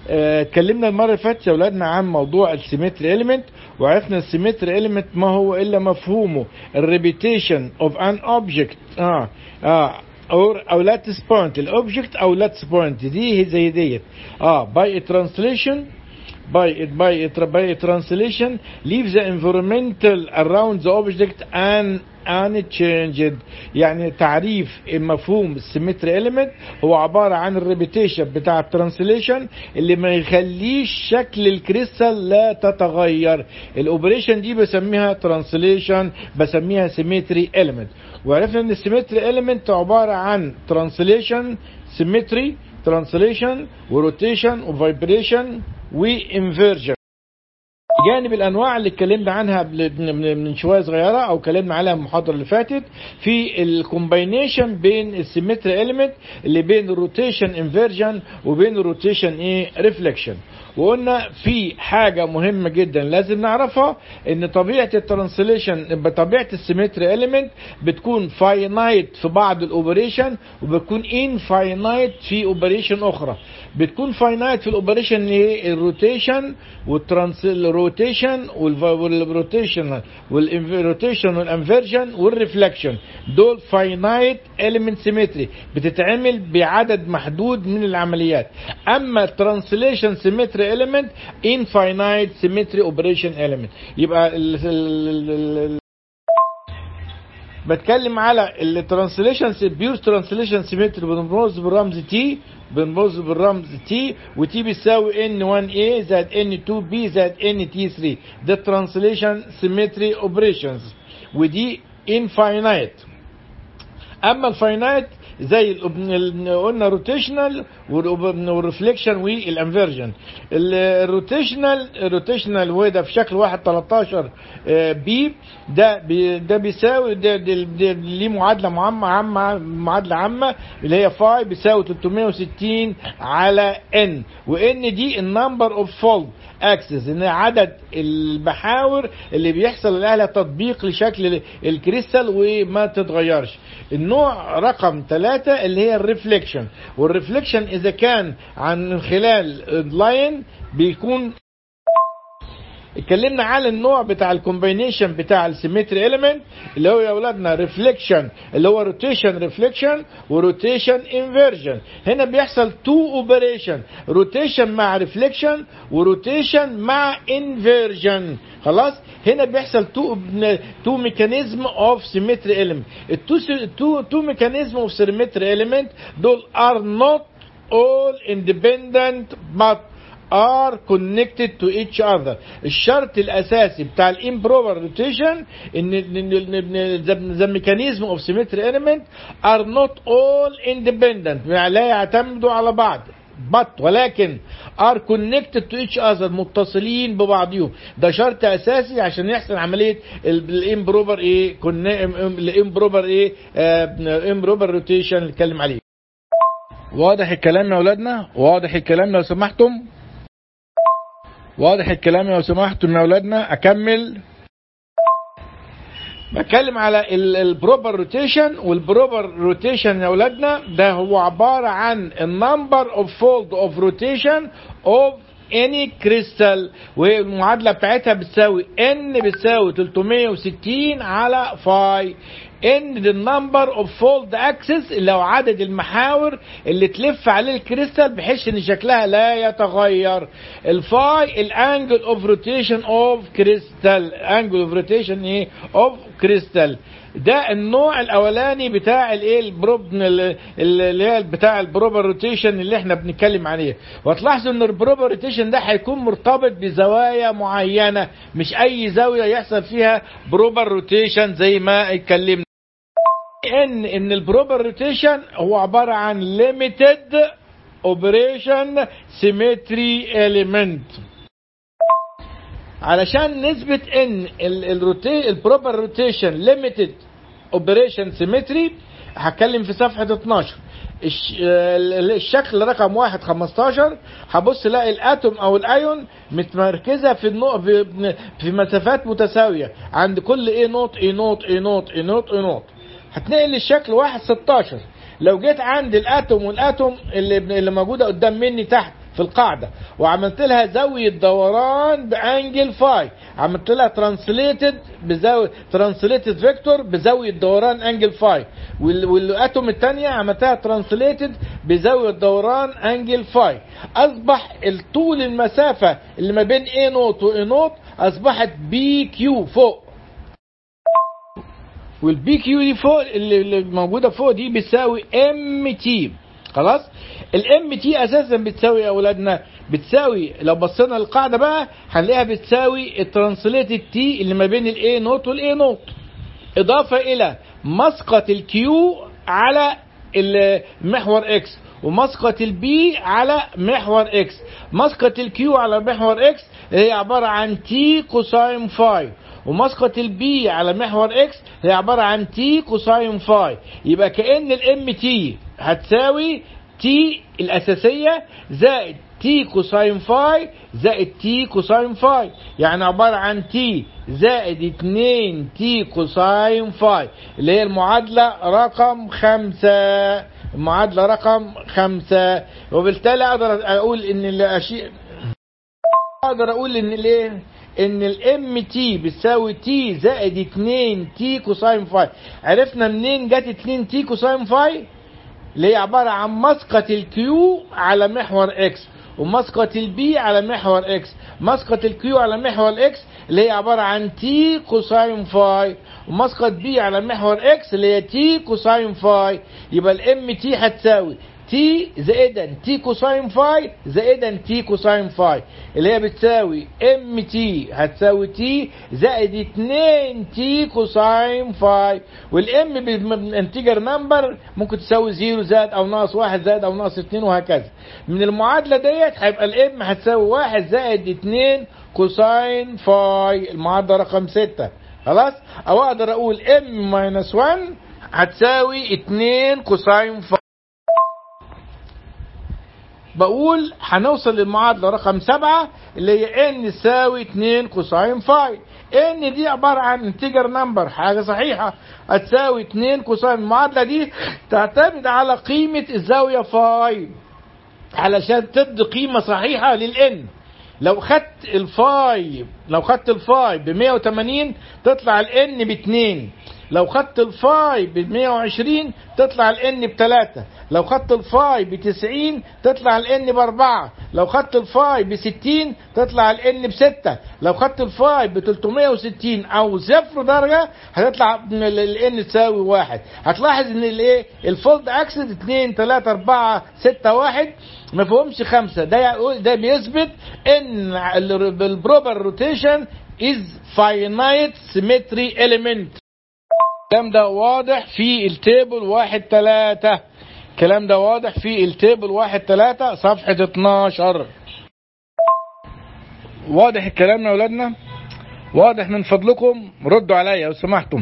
آه، اتكلمنا المره اللي فاتت يا اولادنا عن موضوع السيمتري اليمنت وعرفنا السيمتري اليمنت ما هو الا مفهومه الريبيتيشن اوف ان اوبجكت اه اه or او لاتس بوينت الاوبجكت او لاتس بوينت دي هي زي ديت اه باي ترانسليشن by it by it by a translation leave the environmental around the object and unchanged يعني تعريف مفهوم السيمتري element هو عبارة عن الريبيتيشن بتاع الترانسليشن اللي ما يخليش شكل الكريستال لا تتغير الاوبريشن دي بسميها ترانسليشن بسميها سيمتري element وعرفنا ان السيمتري element عبارة عن ترانسليشن سيمتري ترانسليشن وروتيشن وفايبريشن وانفيرجن جانب الانواع اللي اتكلمنا عنها من شويه صغيره او اتكلمنا عليها المحاضره اللي فاتت في الكومباينيشن بين السيمتري اليمنت اللي بين الروتيشن انفيرجن وبين الروتيشن ايه ريفليكشن وقلنا في حاجة مهمة جدا لازم نعرفها ان طبيعة الترانسليشن بطبيعة السيمتري اليمنت بتكون فاينايت في بعض الاوبريشن وبتكون انفاينايت في اوبريشن اخرى بتكون فاينايت في الاوبريشن اللي هي الروتيشن والترانس الروتيشن والروتيشن والروتيشن والانفيرجن والريفلكشن دول فاينايت اليمنت سيمتري بتتعمل بعدد محدود من العمليات اما الترانسليشن سيمتري element infinite symmetry operation element يبقى ال ال ال بتكلم على الترانسليشن بيور ترانسليشن سيمتري بنرمز بالرمز تي بنرمز بالرمز تي وتي بيساوي ان 1 a زائد ان 2 b زائد ان تي 3 ده ترانسليشن سيمتري اوبريشنز ودي انفاينايت اما الفاينايت زي قلنا روتيشنال والريفليكشن والانفيرجن الروتيشنال الروتيشنال وده في شكل 1 13 بي ده بي ده بيساوي ده, ده, ده ليه معادله عامه عامه معادله عامه اللي هي فاي بيساوي 360 على ان وان دي النمبر اوف فولد اكسس ان عدد المحاور اللي بيحصل لها تطبيق لشكل الكريستال وما تتغيرش النوع رقم ثلاثة اللي هي الريفليكشن والريفليكشن اذا كان عن من خلال لاين بيكون اتكلمنا على النوع بتاع الكومبينيشن بتاع السيمتري اليمنت اللي هو يا اولادنا ريفليكشن اللي هو روتيشن ريفليكشن وروتيشن انفيرجن هنا بيحصل تو اوبريشن روتيشن مع ريفليكشن وروتيشن مع انفيرجن خلاص هنا بيحصل تو تو ميكانيزم اوف سيمتري اليمنت التو تو تو ميكانيزم اوف سيمتري اليمنت دول ار نوت all independent but are connected to each other الشرط الاساسي بتاع الامبروفر روتيشن ان the mechanism of symmetry element are not all independent لا يعتمدوا على بعض but ولكن are connected to each other متصلين ببعضهم ده شرط اساسي عشان يحصل عمليه الامبروفر ايه الامبروفر ايه امبروفر روتيشن اللي اتكلم عليه واضح الكلام يا اولادنا واضح الكلام لو سمحتم واضح الكلام لو سمحتوا يا اولادنا اكمل بتكلم على البروبر روتيشن والبروبر روتيشن يا اولادنا ده هو عباره عن النمبر اوف فولد اوف روتيشن اوف اني كريستال والمعادله بتاعتها بتساوي ان بتساوي 360 على فاي ان the number of fold axis اللي هو عدد المحاور اللي تلف عليه الكريستال بحيث ان شكلها لا يتغير الفاي الانجل اوف روتيشن اوف كريستال انجل اوف روتيشن ايه اوف كريستال ده النوع الاولاني بتاع الايه البروب اللي هي بتاع البروبر روتيشن اللي احنا بنتكلم عليه وتلاحظوا ان البروبر روتيشن ده هيكون مرتبط بزوايا معينه مش اي زاويه يحصل فيها بروبر روتيشن زي ما اتكلمنا ان ان البروبر روتيشن هو عباره عن ليميتد اوبريشن سيمتري اليمنت علشان نثبت ان الروتي البروبر روتيشن ليميتد اوبريشن سيمتري هتكلم في صفحه 12 الشكل رقم واحد 15 هبص الاقي الاتوم او الايون متمركزه في النقط في مسافات متساويه عند كل ايه نوت اي نوت اي نوت اي نوت اي نوت هتنقل الشكل واحد 16 لو جيت عند الاتوم والاتوم اللي اللي موجوده قدام مني تحت في القاعده وعملت لها زاويه دوران بانجل فاي عملت لها ترانسليتد بزاويه ترانسليتد فيكتور بزاويه دوران انجل فاي وال- والاتوم الثانيه عملتها ترانسليتد بزاويه دوران انجل فاي اصبح الطول المسافه اللي ما بين A نوت و A نوت اصبحت بي كيو فوق والبي كيو دي فوق اللي اللي موجوده فوق دي بتساوي ام تي خلاص الام تي اساسا بتساوي يا اولادنا بتساوي لو بصينا للقاعده بقى هنلاقيها بتساوي الترانسليتد تي اللي ما بين الاي نوت والاي نوت اضافه الى مسقط الكيو على المحور اكس ومسقط البي على محور اكس مسقط الكيو على محور اكس هي عباره عن تي كوساين فاي ومسقط البي على محور اكس هي عباره عن تي كوساين فاي يبقى كان الام تي هتساوي تي الاساسيه زائد تي كوساين فاي زائد تي كوساين فاي يعني عبارة عن تي زائد 2 تي كوساين فاي اللي هي المعادلة رقم خمسة المعادلة رقم خمسة وبالتالي اقدر اقول ان الاشياء اقدر اقول ان الايه ان الام تي بتساوي تي زائد 2 تي كوساين فاي عرفنا منين جت 2 تي كوساين فاي اللي هي عبارة عن مسقط الكيو على محور اكس ومسقط البي على محور اكس مسقط الكيو على محور اكس اللي هي عبارة عن تي كوساين فاي ومسقط بي على محور اكس اللي هي تي كوساين فاي يبقى الام تي هتساوي تي زائدا تي كوساين فاي زائدا تي كوساين فاي اللي هي بتساوي ام تي هتساوي تي زائد 2 تي كوساين فاي والام بالانتجر نمبر ممكن تساوي 0 زائد او ناقص 1 زائد او ناقص 2 وهكذا من المعادله ديت هيبقى الام هتساوي 1 زائد 2 كوساين فاي المعادله رقم 6 خلاص او اقدر اقول ام ماينس 1 هتساوي 2 كوساين فاي بقول هنوصل للمعادلة رقم سبعة اللي هي ان تساوي 2 كوساين فاي ان دي عبارة عن انتجر نمبر حاجة صحيحة هتساوي 2 كوساين المعادلة دي تعتمد على قيمة الزاوية فاي علشان تدي قيمة صحيحة للان لو خدت الفاي لو خدت الفاي ب 180 تطلع الان ب 2 لو خدت الفاي ب 120 تطلع الان ب 3 لو خدت الفاي ب 90 تطلع الان ب 4 لو خدت الفاي ب 60 تطلع الان ب 6 لو خدت الفاي ب 360 او صفر درجه هتطلع الان تساوي 1 هتلاحظ ان الايه الفولد اكسس 2 3 4 6 1 ما فيهمش خمسه ده يقول ده بيثبت ان البروبر روتيشن از فاينايت سيمتري element الكلام ده واضح في التيبل واحد تلاتة الكلام ده واضح في التيبل واحد تلاتة صفحة 12 واضح الكلام يا ولادنا واضح من فضلكم ردوا عليا لو سمحتم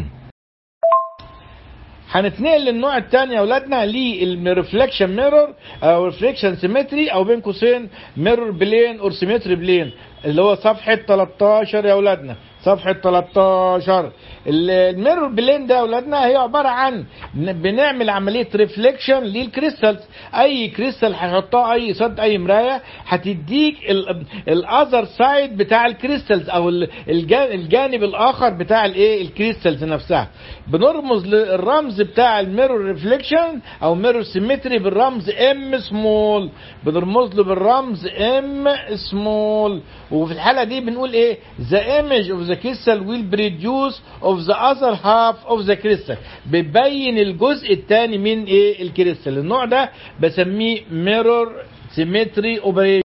هنتنقل للنوع الثاني يا اولادنا للريفلكشن ميرور او ريفلكشن سيمتري او بين قوسين ميرور بلين اور سيمتري بلين اللي هو صفحه 13 يا اولادنا صفحة 13 الميرور بلين ده يا اولادنا هي عبارة عن بنعمل عملية ريفليكشن للكريستالز اي كريستال هنحطها اي صد اي مراية هتديك الاذر سايد بتاع الكريستالز او الجانب الاخر بتاع الايه الكريستالز نفسها بنرمز للرمز بتاع الميرور ريفليكشن او ميرور سيمتري بالرمز ام سمول بنرمز له بالرمز ام سمول وفي الحالة دي بنقول ايه the image of the crystal will produce of the other half of the crystal بيبين الجزء الثاني من ايه الكريستال النوع ده بسميه mirror symmetry operation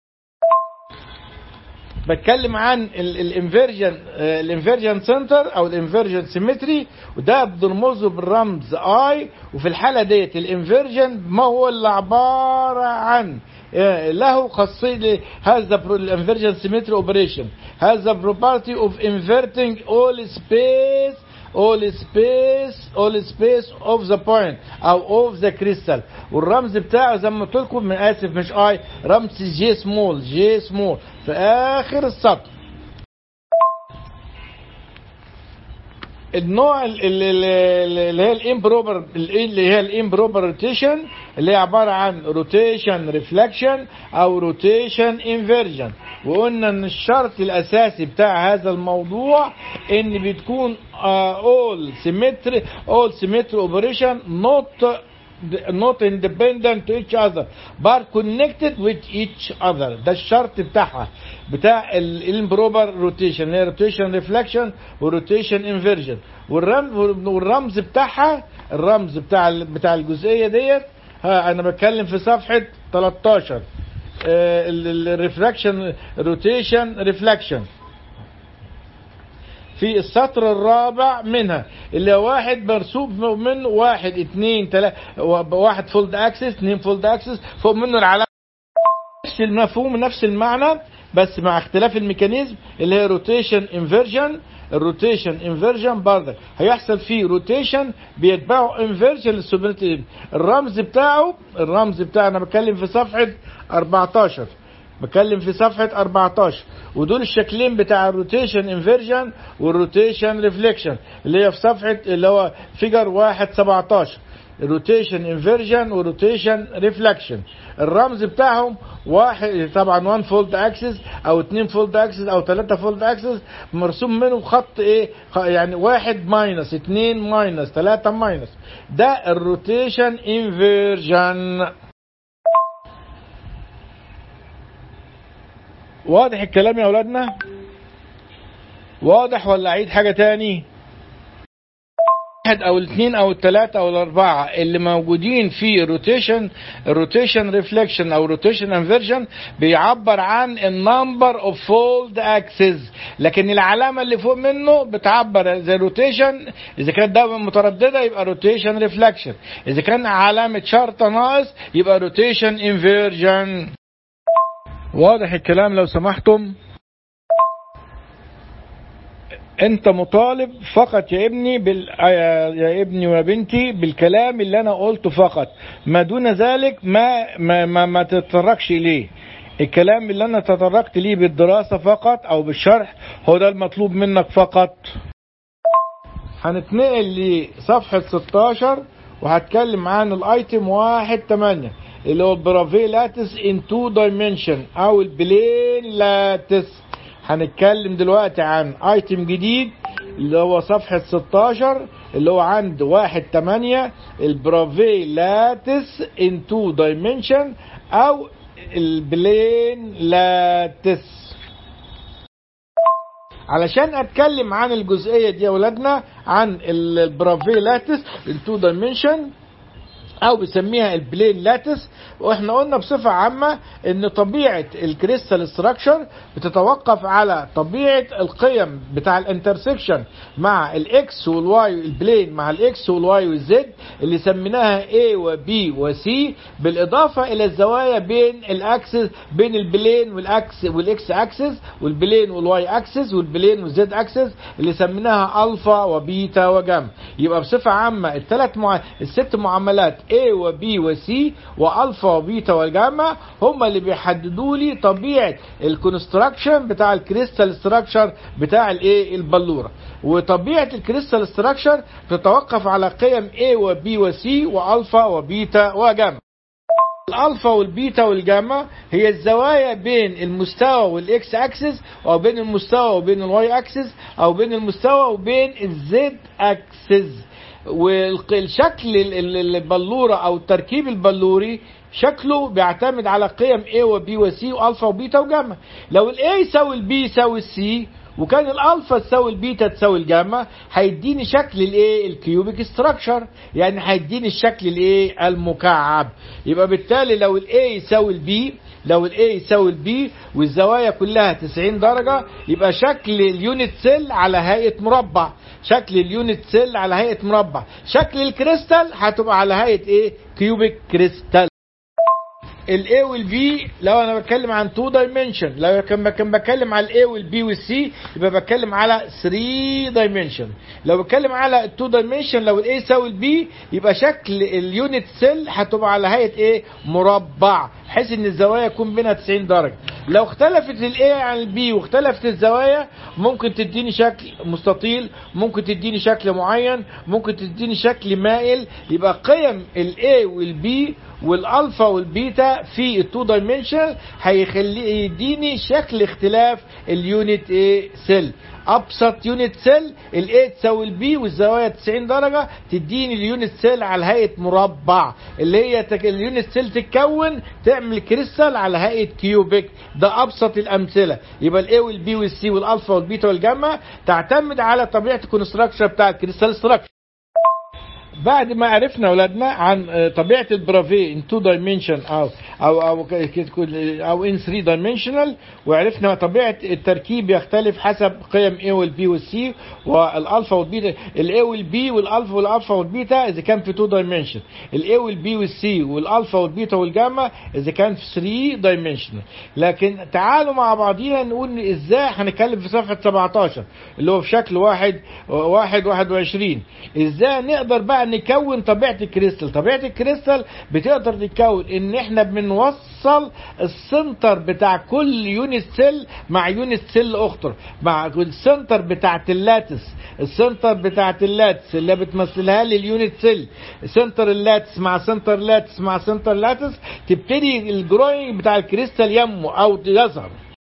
بتكلم عن الانفيرجن الانفيرجن سنتر او الانفيرجن سيمتري وده بنرمزه بالرمز اي وفي الحاله ديت الانفيرجن ما هو اللي عباره عن له خاصية هذا الانفيرجن سيمتري اوبريشن هذا property of inverting all space all space all space of the point او of the crystal والرمز بتاعه زي ما قلت لكم من اسف مش اي رمز جي سمول جي سمول في اخر السطر النوع ال- ال- ال- اللي هي الامبروبر اللي هي الامبروبر روتيشن اللي هي عباره عن روتيشن ريفلكشن او روتيشن انفيرجن وقلنا ان الشرط الاساسي بتاع هذا الموضوع ان بتكون اول سيمتري اول سيمتري اوبريشن نوت not independent to each other but connected with each other ده الشرط بتاعها بتاع الامبروبر روتيشن اللي هي روتيشن ريفلكشن وروتيشن انفيرجن والرمز والرمز بتاعها الرمز بتاع ال- بتاع الجزئيه ديت ها انا بتكلم في صفحه 13 الريفلكشن روتيشن ريفلكشن في السطر الرابع منها اللي هو واحد مرسوم منه واحد اتنين تلاتة واحد فولد اكسس اتنين فولد اكسس فوق منه العلامة نفس المفهوم نفس المعنى بس مع اختلاف الميكانيزم اللي هي روتيشن انفيرجن الروتيشن انفيرجن برضك هيحصل فيه روتيشن بيتبعه انفيرجن للسوبريتي الرمز بتاعه الرمز بتاعه انا بتكلم في صفحة 14 بتكلم في صفحة 14 ودول الشكلين بتاع الروتيشن انفيرجن والروتيشن ريفليكشن اللي هي في صفحة اللي هو فيجر 1 17 روتيشن انفيرجن وروتيشن ريفلكشن الرمز بتاعهم واحد طبعا 1 فولد اكسس او 2 فولد اكسس او 3 فولد اكسس مرسوم منهم خط ايه خ- يعني واحد ماينس 2 ماينس 3 ماينس ده الروتيشن انفيرجن واضح الكلام يا اولادنا واضح ولا اعيد حاجه تاني واحد او الاثنين او الثلاثة او الاربعة اللي موجودين في روتيشن الروتيشن ريفليكشن او روتيشن انفيرجن بيعبر عن النمبر اوف فولد اكسس لكن العلامة اللي فوق منه بتعبر زي روتيشن اذا كانت دايما مترددة يبقى روتيشن ريفلكشن اذا كان علامة شرطة ناقص يبقى روتيشن انفيرجن واضح الكلام لو سمحتم انت مطالب فقط يا ابني بال... يا يا ابني ويا بنتي بالكلام اللي انا قلته فقط ما دون ذلك ما ما ما, ما تتطرقش اليه الكلام اللي انا تطرقت ليه بالدراسة فقط او بالشرح هو ده المطلوب منك فقط هنتنقل لصفحة 16 وهتكلم عن الايتم واحد تمانية اللي هو البرافي لاتس ان تو دايمنشن او البلين لاتس هنتكلم دلوقتي عن ايتم جديد اللي هو صفحة 16 اللي هو عند واحد تمانية البرافي لاتس ان تو دايمنشن او البلين لاتس علشان اتكلم عن الجزئيه دي يا ولادنا عن البرافي لاتس التو دايمنشن او بيسميها البلين لاتس واحنا قلنا بصفه عامه ان طبيعه الكريستال ستراكشر بتتوقف على طبيعه القيم بتاع الانترسكشن مع الاكس والواي البلين مع الاكس والواي والزد اللي سميناها A وبي وسي بالاضافه الى الزوايا بين الاكسس بين البلين والاكس والاكس اكسس والبلين والواي اكسس والبلين والزد اكسس اللي سميناها الفا وبيتا وجاما يبقى بصفه عامه الثلاث مع... الست معاملات A وبي وسي والفا وبيتا وجاما هم اللي بيحددوا لي طبيعه الكونستراكشن بتاع الكريستال ستراكشر بتاع الايه البلوره وطبيعه الكريستال ستراكشر بتتوقف على قيم A وبي وسي والفا وبيتا وجاما الالفا والبيتا والجاما هي الزوايا بين المستوى والاكس اكسس او بين المستوى وبين الواي اكسس او بين المستوى وبين الزد اكسس والشكل البلوره او التركيب البلوري شكله بيعتمد على قيم A وبي وسي والفا وبيتا وجاما لو الاي يساوي البي يساوي السي وكان الالفا تساوي البيتا تساوي الجاما هيديني شكل الايه الكيوبيك ستراكشر يعني هيديني الشكل الايه المكعب يبقى بالتالي لو الاي يساوي البي لو الاي يساوي البي والزوايا كلها 90 درجه يبقى شكل اليونت سيل على هيئه مربع شكل اليونت سيل على هيئه مربع شكل الكريستال هتبقى على هيئه ايه كيوبيك كريستال الاي والبي لو انا بتكلم عن 2 دايمنشن لو كان كان بتكلم على الاي والبي والسي يبقى بتكلم على 3 دايمنشن لو بتكلم على 2 دايمنشن لو الاي يساوي البي يبقى شكل اليونت سيل هتبقى على هيئه ايه مربع بحيث ان الزوايا يكون بينها 90 درجه لو اختلفت الاي عن البي واختلفت الزوايا ممكن تديني شكل مستطيل ممكن تديني شكل معين ممكن تديني شكل مائل يبقى قيم الاي والبي والالفا والبيتا في التو دايمنشن هيخلي يديني شكل اختلاف اليونت ايه سيل ابسط يونت سيل الاي تساوي البي والزوايا 90 درجه تديني اليونت سيل على هيئه مربع اللي هي تك... اليونت سيل تتكون تعمل كريستال على هيئه كيوبيك ده ابسط الامثله يبقى الاي والبي والسي والالفا والبيتا والجاما تعتمد على طبيعه الكونستراكشر بتاع الكريستال ستراكشر بعد ما عرفنا اولادنا عن طبيعه البرافي ان 2 دايمنشن او او او او ان 3 دايمنشنال وعرفنا طبيعه التركيب يختلف حسب قيم A والبي والسي والالفا والبيتا الاي والبي والالفا والالفا والبيتا اذا كان في 2 دايمنشن الاي والبي والسي والالفا والبيتا والجاما اذا كان في 3 دايمنشنال لكن تعالوا مع بعضينا نقول ازاي هنتكلم في صفحه 17 اللي هو في شكل واحد واحد 21 ازاي نقدر بقى نكون طبيعه الكريستال طبيعه الكريستال بتقدر تتكون ان احنا بنوصل السنتر بتاع كل يونت سيل مع يونت سيل اخرى مع السنتر بتاعت اللاتس السنتر بتاعت اللاتس اللي بتمثلها لي اليونت سيل سنتر اللاتس مع سنتر لاتس مع سنتر لاتس تبتدي الجروينج بتاع الكريستال ينمو او يظهر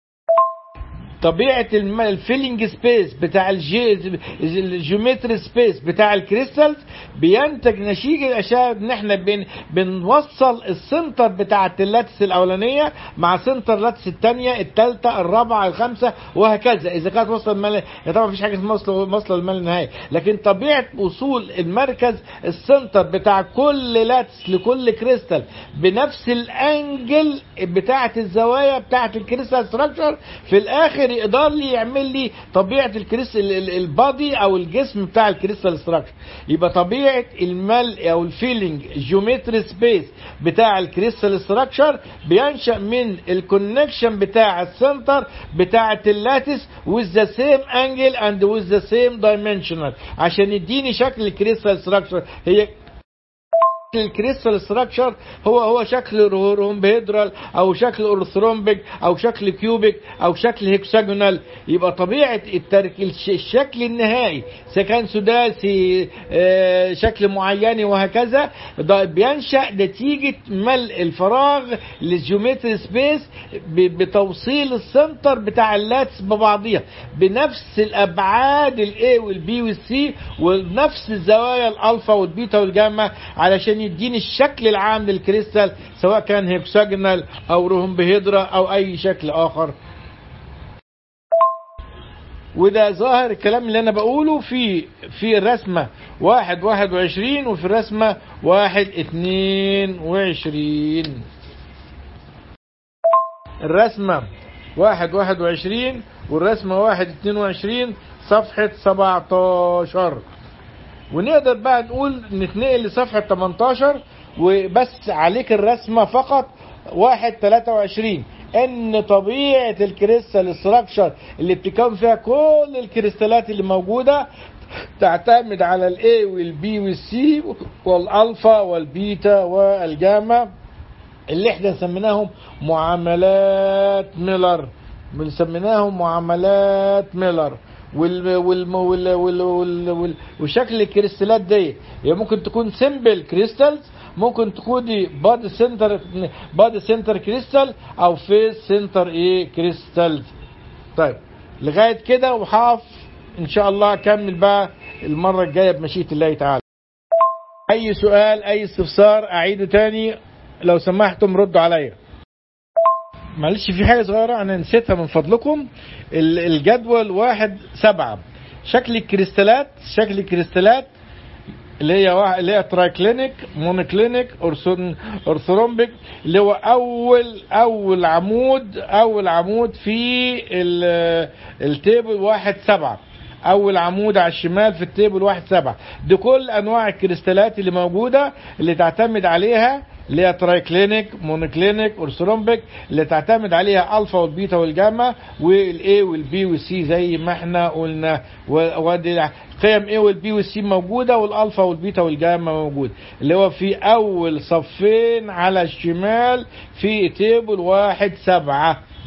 طبيعه الفيلنج سبيس بتاع الجيومتري سبيس بتاع الكريستالز بينتج نتيجه الاشياء ان احنا بن بنوصل السنتر بتاع اللاتس الاولانيه مع سنتر اللاتس الثانيه الثالثه الرابعه الخامسه وهكذا اذا كانت وصل المال طبعا مفيش حاجه اسمها وصل وصل المال النهائي لكن طبيعه وصول المركز السنتر بتاع كل لاتس لكل كريستال بنفس الانجل بتاعه الزوايا بتاعه الكريستال ستراكشر في الاخر يقدر لي يعمل لي طبيعه الكريستال البادي او الجسم بتاع الكريستال ستراكشر يبقى طبيعه المل او الفيلينج جيومتري سبيس بتاع الكريستال ستراكشر بينشا من الكونكشن بتاع السنتر بتاعه اللاتس with the same angle and with the same dimensional عشان يديني شكل الكريستال ستراكشر هي الكريستال ستراكشر هو هو شكل رومبيدرال او شكل اورثرومبيك او شكل كيوبيك او شكل هيكساجونال يبقى طبيعه الترك الشكل النهائي اذا كان سداسي شكل معين وهكذا ده بينشا نتيجه ملء الفراغ للجيومتري سبيس بتوصيل السنتر بتاع اللاتس ببعضيها بنفس الابعاد الاي والبي والسي ونفس الزوايا الالفا والبيتا والجاما علشان يديني الشكل العام للكريستال سواء كان هيكساجونال او رومبهيدرا او اي شكل اخر وده ظاهر الكلام اللي انا بقوله في في الرسمة واحد واحد وعشرين وفي الرسمة واحد اتنين وعشرين الرسمة واحد واحد وعشرين والرسمة واحد اتنين وعشرين صفحة سبعتاشر ونقدر بقى نقول نتنقل لصفحة 18 وبس عليك الرسمة فقط واحد 23 ان طبيعة الكريستال ستراكشر اللي بتكون فيها كل الكريستالات اللي موجودة تعتمد على الاي والبي والسي والالفا والبيتا والجاما اللي احنا سميناهم معاملات ميلر بنسميناهم معاملات ميلر وال وال وال وال وال وال وشكل الكريستالات دي يعني ممكن تكون سمبل كريستالز ممكن تكون دي بادي سنتر بادي سنتر كريستال او فيس سنتر ايه كريستالز طيب لغايه كده وحاف ان شاء الله اكمل بقى المره الجايه بمشيئه الله تعالى اي سؤال اي استفسار اعيده تاني لو سمحتم ردوا عليا معلش في حاجه صغيره انا نسيتها من فضلكم الجدول واحد سبعة شكل الكريستالات شكل الكريستالات اللي هي واحد اللي هي ترايكلينيك مونوكلينيك اورثرومبيك اللي هو اول اول عمود اول عمود في التيبل واحد سبعة اول عمود على الشمال في التيبل واحد سبعة دي كل انواع الكريستالات اللي موجودة اللي تعتمد عليها اللي هي ترايكلينيك مونوكلينيك اورثرومبيك اللي تعتمد عليها الفا والبيتا والجاما والاي والبي والسي زي ما احنا قلنا ودي قيم A والبي والسي موجوده والالفا والبيتا والجاما موجود اللي هو في اول صفين على الشمال في تيبل واحد سبعة